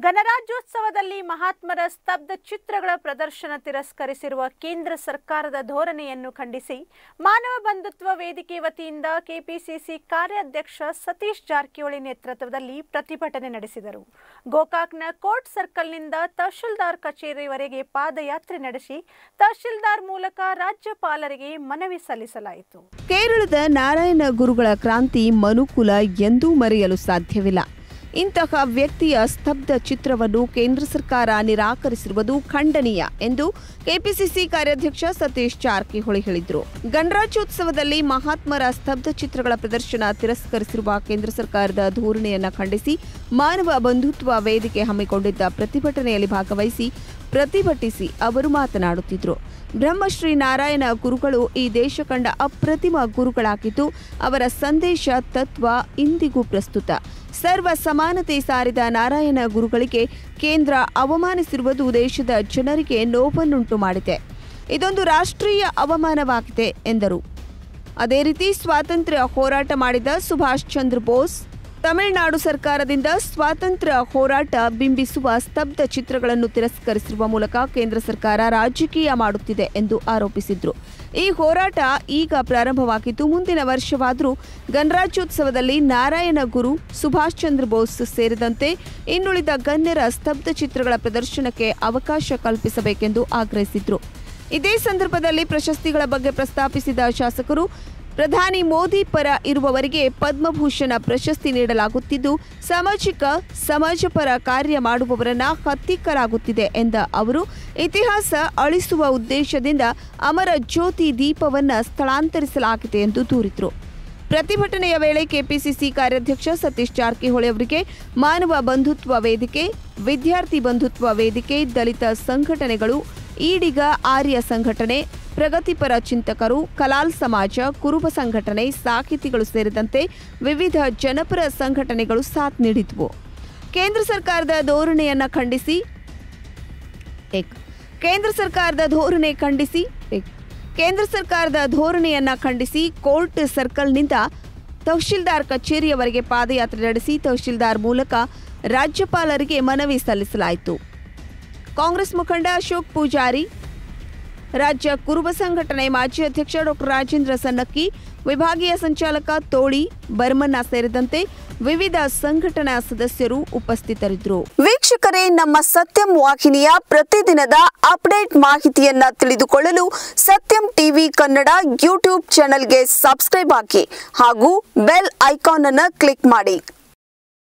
ಗಣರಾಜ್ಯೋತ್ಸವದಲ್ಲಿ ಮಹಾತ್ಮರ ಸ್ತಬ್ಧ ಚಿತ್ರಗಳ ಪ್ರದರ್ಶನ ತಿರಸ್ಕರಿಸಿರುವ ಕೇಂದ್ರ ಸರ್ಕಾರದ ಧೋರಣೆಯನ್ನು ಖಂಡಿಸಿ ಮಾನವ ಬಂಧುತ್ವ ವೇದಿಕೆ ವತಿಯಿಂದ ಕೆಪಿಸಿಸಿ ಕಾರ್ಯಾಧ್ಯಕ್ಷ ಸತೀಶ್ ಜಾರಕಿಹೊಳಿ ನೇತೃತ್ವದಲ್ಲಿ ಪ್ರತಿಭಟನೆ ನಡೆಸಿದರು ಗೋಕಾಕ್ನ ಕೋರ್ಟ್ ಸರ್ಕಲ್ನಿಂದ ತಹಶೀಲ್ದಾರ್ ಕಚೇರಿವರೆಗೆ ಪಾದಯಾತ್ರೆ ನಡೆಸಿ ತಹಶೀಲ್ದಾರ್ ಮೂಲಕ ರಾಜ್ಯಪಾಲರಿಗೆ ಮನವಿ ಸಲ್ಲಿಸಲಾಯಿತು ಕೇರಳದ ನಾರಾಯಣ ಗುರುಗಳ ಕ್ರಾಂತಿ ಮನುಕುಲ ಎಂದೂ ಮರೆಯಲು ಸಾಧ್ಯವಿಲ್ಲ ಇಂತಹ ವ್ಯಕ್ತಿಯ ಸ್ತಬ್ಧ ಚಿತ್ರವನ್ನು ಕೇಂದ್ರ ಸರ್ಕಾರ ನಿರಾಕರಿಸಿರುವುದು ಖಂಡನೀಯ ಎಂದು ಕೆಪಿಸಿಸಿ ಕಾರ್ಯಾಧ್ಯಕ್ಷ ಸತೀಶ್ ಜಾರಕಿಹೊಳಿ ಹೇಳಿದರು ಗಣರಾಜ್ಯೋತ್ಸವದಲ್ಲಿ ಮಹಾತ್ಮರ ಸ್ತಬ್ಧ ಚಿತ್ರಗಳ ಪ್ರದರ್ಶನ ತಿರಸ್ಕರಿಸಿರುವ ಕೇಂದ್ರ ಸರ್ಕಾರದ ಧೋರಣೆಯನ್ನ ಖಂಡಿಸಿ ಮಾನವ ಬಂಧುತ್ವ ವೇದಿಕೆ ಹಮ್ಮಿಕೊಂಡಿದ್ದ ಪ್ರತಿಭಟನೆಯಲ್ಲಿ ಭಾಗವಹಿಸಿ ಪ್ರತಿಭಟಿಸಿ ಅವರು ಮಾತನಾಡುತ್ತಿದ್ದರು ಬ್ರಹ್ಮಶ್ರೀ ನಾರಾಯಣ ಗುರುಗಳು ಈ ದೇಶ ಕಂಡ ಅಪ್ರತಿಮ ಗುರುಗಳಾಗಿದ್ದು ಅವರ ಸಂದೇಶ ತತ್ವ ಇಂದಿಗೂ ಪ್ರಸ್ತುತ ಸರ್ವ ಸಮಾನತೆ ಸಾರಿದ ನಾರಾಯಣ ಗುರುಗಳಿಗೆ ಕೇಂದ್ರ ಅವಮಾನಿಸಿರುವುದು ದೇಶದ ಜನರಿಗೆ ನೋವನ್ನುಂಟು ಮಾಡಿದೆ ಇದೊಂದು ರಾಷ್ಟ್ರೀಯ ಅವಮಾನವಾಗಿದೆ ಎಂದರು ಅದೇ ರೀತಿ ಸ್ವಾತಂತ್ರ್ಯ ಹೋರಾಟ ಮಾಡಿದ ಸುಭಾಷ್ ಚಂದ್ರ ಬೋಸ್ ತಮಿಳುನಾಡು ಸರ್ಕಾರದಿಂದ ಸ್ವಾತಂತ್ರ್ಯ ಹೋರಾಟ ಬಿಂಬಿಸುವ ಸ್ತಬ್ಧ ಚಿತ್ರಗಳನ್ನು ತಿರಸ್ಕರಿಸಿರುವ ಮೂಲಕ ಕೇಂದ್ರ ಸರ್ಕಾರ ರಾಜಕೀಯ ಮಾಡುತ್ತಿದೆ ಎಂದು ಆರೋಪಿಸಿದ್ರು ಈ ಹೋರಾಟ ಈಗ ಪ್ರಾರಂಭವಾಗಿದ್ದು ಮುಂದಿನ ವರ್ಷವಾದರೂ ಗಣರಾಜ್ಯೋತ್ಸವದಲ್ಲಿ ನಾರಾಯಣ ಗುರು ಸುಭಾಷ್ ಚಂದ್ರ ಬೋಸ್ ಸೇರಿದಂತೆ ಇನ್ನುಳಿದ ಗಣ್ಯರ ಸ್ತಬ್ಧ ಚಿತ್ರಗಳ ಪ್ರದರ್ಶನಕ್ಕೆ ಅವಕಾಶ ಕಲ್ಪಿಸಬೇಕೆಂದು ಆಗ್ರಹಿಸಿದ್ರು ಇದೇ ಸಂದರ್ಭದಲ್ಲಿ ಪ್ರಶಸ್ತಿಗಳ ಬಗ್ಗೆ ಪ್ರಸ್ತಾಪಿಸಿದ ಶಾಸಕರು ಪ್ರಧಾನಿ ಮೋದಿ ಪರ ಇರುವವರಿಗೆ ಪದ್ಮಭೂಷಣ ಪ್ರಶಸ್ತಿ ನೀಡಲಾಗುತ್ತಿದ್ದು ಸಾಮಾಜಿಕ ಸಮಾಜಪರ ಕಾರ್ಯ ಮಾಡುವವರನ್ನ ಹತ್ತಿಕ್ಕಲಾಗುತ್ತಿದೆ ಎಂದ ಅವರು ಇತಿಹಾಸ ಅಳಿಸುವ ಉದ್ದೇಶದಿಂದ ಅಮರ ಜ್ಯೋತಿ ದೀಪವನ್ನ ಸ್ಥಳಾಂತರಿಸಲಾಗಿದೆ ಎಂದು ದೂರಿದರು ಪ್ರತಿಭಟನೆಯ ವೇಳೆ ಕೆಪಿಸಿಸಿ ಕಾರ್ಯಾಧ್ಯಕ್ಷ ಸತೀಶ್ ಜಾರಕಿಹೊಳಿ ಅವರಿಗೆ ಮಾನವ ಬಂಧುತ್ವ ವೇದಿಕೆ ವಿದ್ಯಾರ್ಥಿ ಬಂಧುತ್ವ ವೇದಿಕೆ ದಲಿತ ಸಂಘಟನೆಗಳು ಈಡಿಗ ಆರ್ಯ ಸಂಘಟನೆ ಪ್ರಗತಿಪರ ಚಿಂತಕರು ಕಲಾಲ್ ಸಮಾಜ ಕುರುಬ ಸಂಘಟನೆ ಸಾಹಿತಿಗಳು ಸೇರಿದಂತೆ ವಿವಿಧ ಜನಪರ ಸಂಘಟನೆಗಳು ಸಾಥ್ ನೀಡಿದ್ವು ಕೇಂದ್ರ ಸರ್ಕಾರದ ಧೋರಣೆಯನ್ನ ಖಂಡಿಸಿ ಏಕ್. ಕೇಂದ್ರ ಸರ್ಕಾರದ ಧೋರಣೆ ಖಂಡಿಸಿ ಏಕ್. ಕೇಂದ್ರ ಸರ್ಕಾರದ ಧೋರಣೆಯನ್ನ ಖಂಡಿಸಿ ಕೋರ್ಟ್ ಸರ್ಕಲ್ನಿಂದ ತಹಶೀಲ್ದಾರ್ ಕಚೇರಿಯವರೆಗೆ ಪಾದಯಾತ್ರೆ ನಡೆಸಿ ತಹಶೀಲ್ದಾರ್ ಮೂಲಕ ರಾಜ್ಯಪಾಲರಿಗೆ ಮನವಿ ಸಲ್ಲಿಸಲಾಯಿತು ಕಾಂಗ್ರೆಸ್ ಮುಖಂಡ ಅಶೋಕ್ ಪೂಜಾರಿ ರಾಜ್ಯ ಕುರುಬ ಸಂಘಟನೆ ಮಾಜಿ ಅಧ್ಯಕ್ಷ ಡಾಕ್ಟರ್ ರಾಜೇಂದ್ರ ಸನ್ನಕ್ಕಿ ವಿಭಾಗೀಯ ಸಂಚಾಲಕ ತೋಳಿ ಬರ್ಮನ್ನ ಸೇರಿದಂತೆ ವಿವಿಧ ಸಂಘಟನಾ ಸದಸ್ಯರು ಉಪಸ್ಥಿತರಿದ್ದರು ವೀಕ್ಷಕರೇ ನಮ್ಮ ಸತ್ಯಂ ವಾಹಿನಿಯ ಪ್ರತಿದಿನದ ಅಪ್ಡೇಟ್ ಮಾಹಿತಿಯನ್ನ ತಿಳಿದುಕೊಳ್ಳಲು ಸತ್ಯಂ ಟಿವಿ ಕನ್ನಡ ಯೂಟ್ಯೂಬ್ ಚಾನೆಲ್ಗೆ ಸಬ್ಸ್ಕ್ರೈಬ್ ಹಾಕಿ ಹಾಗೂ ಬೆಲ್ ಐಕಾನ್ ಅನ್ನು ಕ್ಲಿಕ್ ಮಾಡಿ